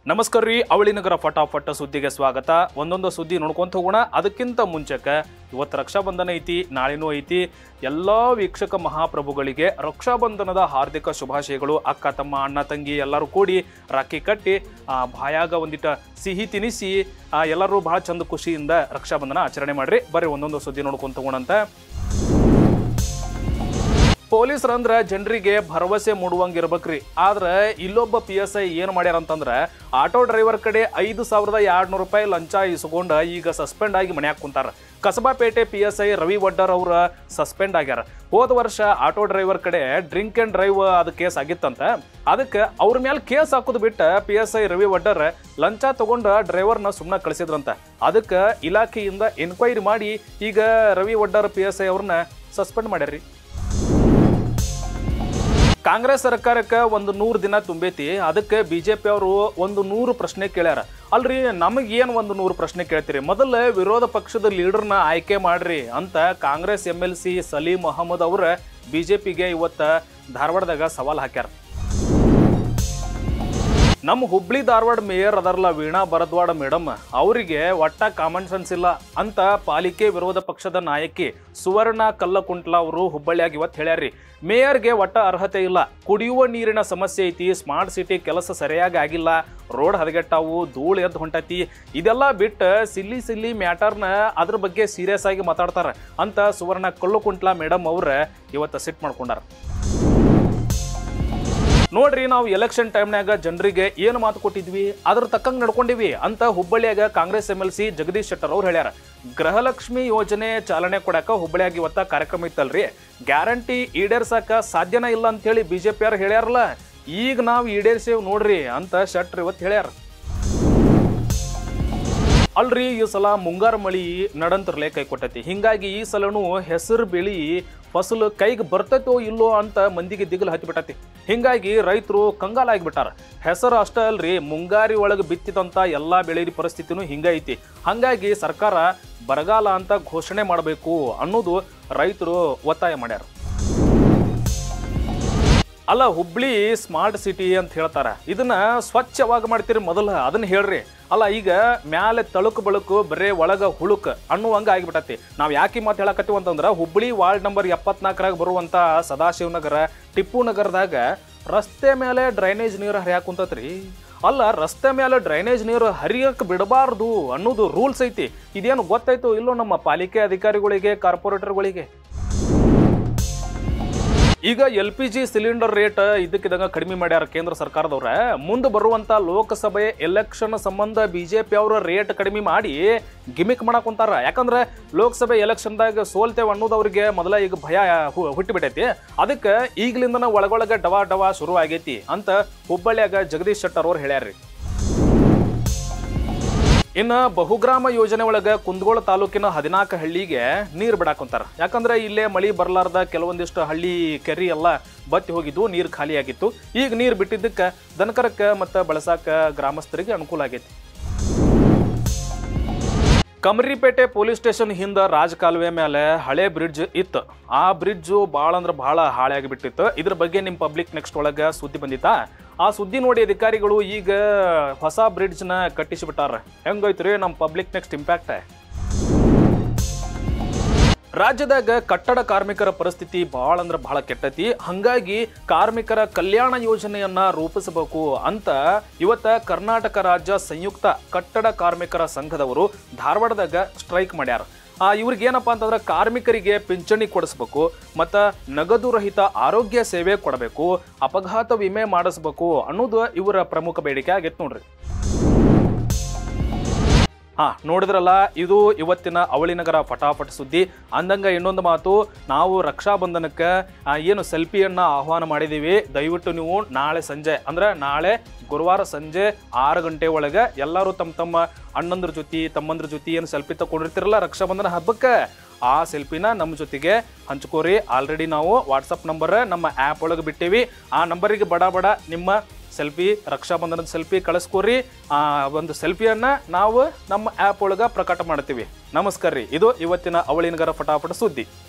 ನಮಸ್ಕಾರ ರೀ ಅವಳಿನಗರ ಫಟಾಫಟ್ ಸುದ್ದಿಗೆ ಸ್ವಾಗತ ಒಂದೊಂದು ಸುದ್ದಿ ನೋಡ್ಕೊಂತ ಹೋಗೋಣ ಅದಕ್ಕಿಂತ ಮುಂಚೆಕ ಇವತ್ತು ರಕ್ಷಾಬಂಧನ ಐತಿ ನಾಳೆನೂ ಐತಿ ಎಲ್ಲ ವೀಕ್ಷಕ ಮಹಾಪ್ರಭುಗಳಿಗೆ ರಕ್ಷಾಬಂಧನದ ಹಾರ್ದಿಕ ಶುಭಾಶಯಗಳು ಅಕ್ಕ ತಮ್ಮ ಅಣ್ಣ ತಂಗಿ ಎಲ್ಲರೂ ಕೂಡಿ ರಾಖಿ ಕಟ್ಟಿ ಆ, ಬಾಯಾಗ ಒಂದಿಟ ಸಿಹಿ ತಿನಿಸಿ ಆ, ಎಲ್ಲರೂ ಬಹಳ ಚಂದ ಖುಷಿಯಿಂದ ರಕ್ಷಾಬಂಧನ ಆಚರಣೆ ಮಾಡ್ರಿ ಬರ್ರಿ ಒಂದೊಂದು ಸುದ್ದಿ ನೋಡ್ಕೊಂತ ಹೋಗೋಣಂತ ಪೊಲೀಸರಂದ್ರ ಜನರಿಗೆ ಭರವಸೆ ಮೂಡುವಂಗಿರ್ಬೇಕ್ರಿ ಆದ್ರೆ ಇಲ್ಲೊಬ್ಬ ಪಿ ಎಸ್ ಐ ಏನು ಮಾಡ್ಯಾರ ಅಂತಂದ್ರ ಆಟೋ ಡ್ರೈವರ್ ಕಡೆ ಐದು ಸಾವಿರದ ಎರಡ್ನೂರು ರೂಪಾಯಿ ಲಂಚ ಇಸ್ಕೊಂಡ ಈಗ ಸಸ್ಪೆಂಡ್ ಆಗಿ ಮನ್ಯಾಗ ಕುಂತಾರ Kasabapete P S I Ravi Vaddar ಅವ್ರ ಸಸ್ಪೆಂಡ್ ಆಗ್ಯಾರ ಹೋದ ವರ್ಷ ಆಟೋ ಡ್ರೈವರ್ ಕಡೆ ಡ್ರಿಂಕ್ ಅಂಡ್ ಡ್ರೈವ್ ಅದು ಕೇಸ್ ಆಗಿತ್ತಂತ ಅದಕ್ಕೆ ಅವ್ರ ಮೇಲೆ ಕೇಸ್ ಹಾಕೋದು ಬಿಟ್ಟ P S I Ravi Vaddar ಲಂಚ ತಗೊಂಡ ಡ್ರೈವರ್ನ ಸುಮ್ಮನೆ ಕಳಿಸಿದ್ರಂತ ಅದಕ್ಕೆ ಇಲಾಖೆಯಿಂದ ಎನ್ಕ್ವೈರಿ ಮಾಡಿ ಈಗ Ravi Vaddar P S I ಅವ್ರನ್ನ ಸಸ್ಪೆಂಡ್ ಮಾಡ್ಯಾರ್ರಿ ಕಾಂಗ್ರೆಸ್ ಸರ್ಕಾರಕ್ಕೆ ಒಂದು ನೂರು ದಿನ ತುಂಬೈತಿ ಅದಕ್ಕೆ ಬಿಜೆಪಿ ಅವರು ಒಂದು ನೂರು ಪ್ರಶ್ನೆ ಕೇಳ್ಯಾರ ಅಲ್ರಿ ನಮಗೇನು ಒಂದು ನೂರು ಪ್ರಶ್ನೆ ಕೇಳ್ತೀರಿ ಮೊದಲ ವಿರೋಧ ಪಕ್ಷದ ಲೀಡರ್ನ ಆಯ್ಕೆ ಮಾಡ್ರಿ ಅಂತ Congress M L C Saleem Ahmed ಅವ್ರ ಬಿಜೆಪಿಗೆ ಇವತ್ತ ಧಾರವಾಡದಾಗ ಸವಾಲ್ ಹಾಕ್ಯಾರ ನಮ್ಮ ಹುಬ್ಳಿ ಧಾರವಾಡ ಮೇಯರ್ ಅದರಲ್ಲ ವೀಣಾ ಭರದ್ವಾಡ ಮೇಡಮ್ ಅವರಿಗೆ ಒಟ್ಟ ಕಾಮನ್ ಸೆನ್ಸ್ ಇಲ್ಲ ಅಂತ ಪಾಲಿಕೆ ವಿರೋಧ ಪಕ್ಷದ ನಾಯಕಿ ಸುವರ್ಣ ಕಲ್ಲಕುಂಟ್ಲ ಅವರು ಹುಬ್ಬಳ್ಳಿಯಾಗಿ ಇವತ್ತು ಹೇಳ್ಯಾರ್ರಿ ಮೇಯರ್ಗೆ ಒಟ್ಟ ಅರ್ಹತೆ ಇಲ್ಲ ಕುಡಿಯುವ ನೀರಿನ ಸಮಸ್ಯೆ ಐತಿ ಸ್ಮಾರ್ಟ್ ಸಿಟಿ ಕೆಲಸ ಸರಿಯಾಗಿ ಆಗಿಲ್ಲ ರೋಡ್ ಹದಗೆಟ್ಟಾವು ಧೂಳು ಎದ್ದು ಹೊಂಟತಿ ಇದೆಲ್ಲ ಬಿಟ್ಟು ಸಿಲ್ಲಿ ಸಿಲ್ಲಿ ಮ್ಯಾಟರ್ನ ಅದ್ರ ಬಗ್ಗೆ ಸೀರಿಯಸ್ ಆಗಿ ಮಾತಾಡ್ತಾರ ಅಂತ ಸುವರ್ಣ ಕಲ್ಲುಕುಂಟ್ಲ ಮೇಡಮ್ ಅವ್ರ ಇವತ್ತು ಸಿಟ್ ಮಾಡ್ಕೊಂಡಾರ ನೋಡ್ರಿ ನಾವು ಎಲೆಕ್ಷನ್ ಟೈಮ್ನಾಗ ಜನರಿಗೆ ಏನು ಮಾತು ಕೊಟ್ಟಿದ್ವಿ ಅದ್ರ ತಕ್ಕಂಗೆ ನಡ್ಕೊಂಡಿವಿ ಅಂತ ಹುಬ್ಬಳ್ಳಿಯಾಗ Congress M L C Jagadish Shettar ಅವ್ರು ಹೇಳ್ಯಾರ ಗೃಹಲಕ್ಷ್ಮಿ ಯೋಜನೆ ಚಾಲನೆ ಕೊಡಾಕ ಹುಬ್ಬಳ್ಳಿಯಾಗ ಇವತ್ತ ಕಾರ್ಯಕ್ರಮ ಇತ್ತಲ್ರಿ ಗ್ಯಾರಂಟಿ ಈಡೇರ್ಸಕ ಸಾಧ್ಯನ ಇಲ್ಲ ಅಂತೇಳಿ ಬಿ ಜೆ ಪಿಯವ್ರು ಹೇಳ್ಯಾರಲ್ಲ ಈಗ ನಾವು ಈಡೇರ್ಸೇವ್ ನೋಡ್ರಿ ಅಂತ ಶೆಟ್ರ್ ಇವತ್ತು ಹೇಳ್ಯಾರ ಅಲ್ರಿ ಈ ಸಲ ಮುಂಗಾರು ಮಳಿ ನಡಂತರ್ಲೆ ಕೈ ಕೊಟ್ಟೈತಿ ಹಿಂಗಾಗಿ ಈ ಸಲನು ಹೆಸರು ಬೆಳಿ ಫಸಲು ಕೈಗೆ ಬರ್ತೈತೋ ಇಲ್ಲೋ ಅಂತ ಮಂದಿಗೆ ದಿಗಲು ಹತ್ತಿಬಿಟ್ಟತಿ ಹಿಂಗಾಗಿ ರೈತರು ಕಂಗಾಲಾಗ್ಬಿಟ್ಟಾರ ಹೆಸರು ಅಷ್ಟೇ ಅಲ್ರಿ ಮುಂಗಾರಿ ಒಳಗೆ ಬಿತ್ತಿದಂತ ಎಲ್ಲಾ ಬೆಳೆ ಪರಿಸ್ಥಿತಿನೂ ಹಿಂಗೈತಿ ಹಂಗಾಗಿ ಸರ್ಕಾರ ಬರಗಾಲ ಅಂತ ಘೋಷಣೆ ಮಾಡಬೇಕು ಅನ್ನೋದು ರೈತರು ಒತ್ತಾಯ ಮಾಡ್ಯಾರ ಅಲ್ಲ ಹುಬ್ಳಿ ಸ್ಮಾರ್ಟ್ ಸಿಟಿ ಅಂತ ಹೇಳ್ತಾರ ಇದನ್ನ ಸ್ವಚ್ಛವಾಗಿ ಮಾಡ್ತೀರಿ ಮೊದಲ ಅದನ್ನ ಹೇಳ್ರಿ ಅಲ್ಲ ಈಗ ಮ್ಯಾಲೆ ತಳುಕು ಬಳುಕು ಬರೇ ಒಳಗ ಹುಳುಕ್ ಅನ್ನುವಂಗ ಆಗಿಬಿಟ್ಟತಿ ನಾವು ಯಾಕೆ ಮಾತು ಹೇಳಕತ್ತೀವಿ ಅಂತಂದ್ರ ಹುಬ್ಳಿ ವಾರ್ಡ್ ನಂಬರ್ ಎಪ್ಪತ್ನಾಲ್ಕರಾಗ ಬರುವಂತ ಸದಾಶಿವನಗರ ಟಿಪ್ಪು ನಗರದಾಗ ರಸ್ತೆ ಮೇಲೆ ಡ್ರೈನೇಜ್ ನೀರು ಹರಿಯಾಕ್ ಕುಂತತ್ರಿ ಅಲ್ಲ ರಸ್ತೆ ಮೇಲೆ ಡ್ರೈನೇಜ್ ನೀರು ಹರಿಯಕ್ಕೆ ಬಿಡಬಾರ್ದು ಅನ್ನೋದು ರೂಲ್ಸ್ ಐತಿ ಇದೇನು ಗೊತ್ತಾಯ್ತು ಇಲ್ಲೋ ನಮ್ಮ ಪಾಲಿಕೆ ಅಧಿಕಾರಿಗಳಿಗೆ ಕಾರ್ಪೊರೇಟರ್ಗಳಿಗೆ ಈಗ L P G cylinder rate ಇದಕ್ಕಿದಂಗ ಕಡಿಮೆ ಮಾಡ್ಯಾರ ಕೇಂದ್ರ ಸರ್ಕಾರದವ್ರ ಮುಂದೆ ಬರುವಂತ ಲೋಕಸಭೆ ಎಲೆಕ್ಷನ್ ಸಂಬಂಧ ಬಿಜೆಪಿ ಅವರ ರೇಟ್ ಕಡಿಮೆ ಮಾಡಿ ಗಿಮಿಕ್ ಮಾಡಕ್ ಕುಂತಾರ ಯಾಕಂದ್ರೆ ಲೋಕಸಭೆ ಎಲೆಕ್ಷನ್ದಾಗ ಸೋಲ್ತೇವೆ ಅನ್ನೋದು ಅವ್ರಿಗೆ ಮೊದಲ ಈಗ ಭಯ ಹು- ಹುಟ್ಟಿಬಿಟ್ಟೈತಿ ಅದಕ್ಕೆ ಈಗ್ಲಿಂದನ ಒಳಗೊಳಗೆ ಡವಾ ಡವಾ ಶುರು ಆಗೈತಿ ಅಂತ ಹುಬ್ಬಳ್ಳಿಯಾಗ ಜಗದೀಶ್ ಶೆಟ್ಟರ್ ಅವ್ರು ಹೇಳ್ಯಾರ್ರಿ ಇನ್ನ ಬಹುಗ್ರಾಮ ಯೋಜನೆ ಒಳಗ ಕುಂದಗೋಳ ತಾಲೂಕಿನ ಹದಿನಾಲ್ಕು ಹಳ್ಳಿಗೆ ನೀರು ಬಿಡಾಕೊಂತಾರ ಯಾಕಂದ್ರೆ ಇಲ್ಲೇ ಮಳಿ ಬರ್ಲಾರ್ದ ಕೆಲವೊಂದಿಷ್ಟು ಹಳ್ಳಿ ಕೆರಿ ಎಲ್ಲ ಬತ್ತಿ ಹೋಗಿದ್ವು ನೀರು ಖಾಲಿ ಆಗಿತ್ತು ಈಗ ನೀರು ಬಿಟ್ಟಿದ್ದಕ್ಕೆ ದನಕರಕ್ಕೆ ಮತ್ತು ಬಳಸಾಕ ಗ್ರಾಮಸ್ಥರಿಗೆ ಅನುಕೂಲ ಆಗೈತಿ ಕಮರಿಪೇಟೆ ಪೊಲೀಸ್ ಸ್ಟೇಷನ್ ಹಿಂದ ರಾಜ ಕಾಲುವೆ ಮೇಲೆ ಹಳೆ ಬ್ರಿಡ್ಜ್ ಇತ್ತು ಆ ಬ್ರಿಡ್ಜು ಭಾಳ ಅಂದ್ರೆ ಭಾಳ ಹಾಳಾಗಿ ಬಿಟ್ಟಿತ್ತು ಇದ್ರ ಬಗ್ಗೆ ನಿಮ್ಮ ಪಬ್ಲಿಕ್ ನೆಕ್ಸ್ಟ್ ಒಳಗೆ ಸುದ್ದಿ ಬಂದಿತ್ತಾ ಆ ಸುದ್ದಿ ನೋಡಿ ಅಧಿಕಾರಿಗಳು ಈಗ ಹೊಸ ಬ್ರಿಡ್ಜ್ನ ಕಟ್ಟಿಸಿಬಿಟ್ಟಾರ ಹೆಂಗೈತ್ರಿ ನಮ್ಮ ಪಬ್ಲಿಕ್ ನೆಕ್ಸ್ಟ್ ಇಂಪ್ಯಾಕ್ಟ್ ರಾಜ್ಯದಾಗ ಕಟ್ಟಡ ಕಾರ್ಮಿಕರ ಪರಿಸ್ಥಿತಿ ಭಾಳ ಅಂದ್ರೆ ಬಹಳ ಕೆಟ್ಟತಿ ಹಂಗಾಗಿ ಕಾರ್ಮಿಕರ ಕಲ್ಯಾಣ ಯೋಜನೆಯನ್ನ ರೂಪಿಸಬೇಕು ಅಂತ ಇವತ್ತ ಕರ್ನಾಟಕ ರಾಜ್ಯ ಸಂಯುಕ್ತ ಕಟ್ಟಡ ಕಾರ್ಮಿಕರ ಸಂಘದವರು ಧಾರವಾಡದಾಗ ಸ್ಟ್ರೈಕ್ ಮಾಡ್ಯಾರ ಆ ಇವ್ರಿಗೆ ಏನಪ್ಪಾ ಅಂತಂದ್ರೆ ಕಾರ್ಮಿಕರಿಗೆ ಪಿಂಚಣಿ ಕೊಡಿಸ್ಬೇಕು ಮತ್ತು ನಗದು ರಹಿತ ಆರೋಗ್ಯ ಸೇವೆ ಕೊಡಬೇಕು ಅಪಘಾತ ವಿಮೆ ಮಾಡಿಸ್ಬೇಕು ಅನ್ನೋದು ಇವರ ಪ್ರಮುಖ ಬೇಡಿಕೆ ಆಗೈತೆ ನೋಡ್ರಿ ಹಾ ನೋಡಿದ್ರಲ್ಲ ಇದು ಇವತ್ತಿನ ಅವಳಿನಗರ ಫಟಾಫಟ್ ಸುದ್ದಿ ಅಂದಂಗ ಇನ್ನೊಂದು ಮಾತು ನಾವು ರಕ್ಷಾಬಂಧನಕ್ಕೆ ಆ, ಏನು ಸೆಲ್ಫಿಯನ್ನ ಆಹ್ವಾನ ಮಾಡಿದ್ದೀವಿ ದಯವಿಟ್ಟು ನೀವು ನಾಳೆ ಸಂಜೆ ಅಂದ್ರೆ ನಾಳೆ ಗುರುವಾರ ಸಂಜೆ ಆರು ಗಂಟೆ ಒಳಗೆ ಎಲ್ಲರೂ ತಮ್ಮ ತಮ್ಮ ಅಣ್ಣಂದ್ರ ಜೊತೆ ತಮ್ಮಂದ್ರ ಜೊತೆ ಏನು ಸೆಲ್ಫಿ ತಗೊಂಡಿರ್ತಿರಲ್ಲ ರಕ್ಷಾಬಂಧನ ಹಬ್ಬಕ್ಕೆ ಆ ಸೆಲ್ಫಿನ ನಮ್ಮ ಜೊತೆಗೆ ಹಂಚ್ಕೋರಿ ಆಲ್ರೆಡಿ ನಾವು ವಾಟ್ಸಪ್ ನಂಬರ್ ನಮ್ಮ ಆ್ಯಪ್ ಒಳಗೆ ಬಿಟ್ಟೇವಿ ಆ ನಂಬರಿಗೆ ಬಡ ಬಡ ನಿಮ್ಮ ಸೆಲ್ಫಿ ರಕ್ಷಾಬಂಧನದ ಸೆಲ್ಫಿ ಕಳಿಸ್ಕೊರಿ ಆ ಒಂದು ಸೆಲ್ಫಿಯನ್ನ ನಾವು ನಮ್ಮ ಆ್ಯಪ್ ಒಳಗೆ ಪ್ರಕಟ ಮಾಡ್ತೀವಿ ನಮಸ್ಕಾರ ರೀ ಇದು ಇವತ್ತಿನ ಅವಳಿನಗರ ಫಟಾಫಟ ಸುದ್ದಿ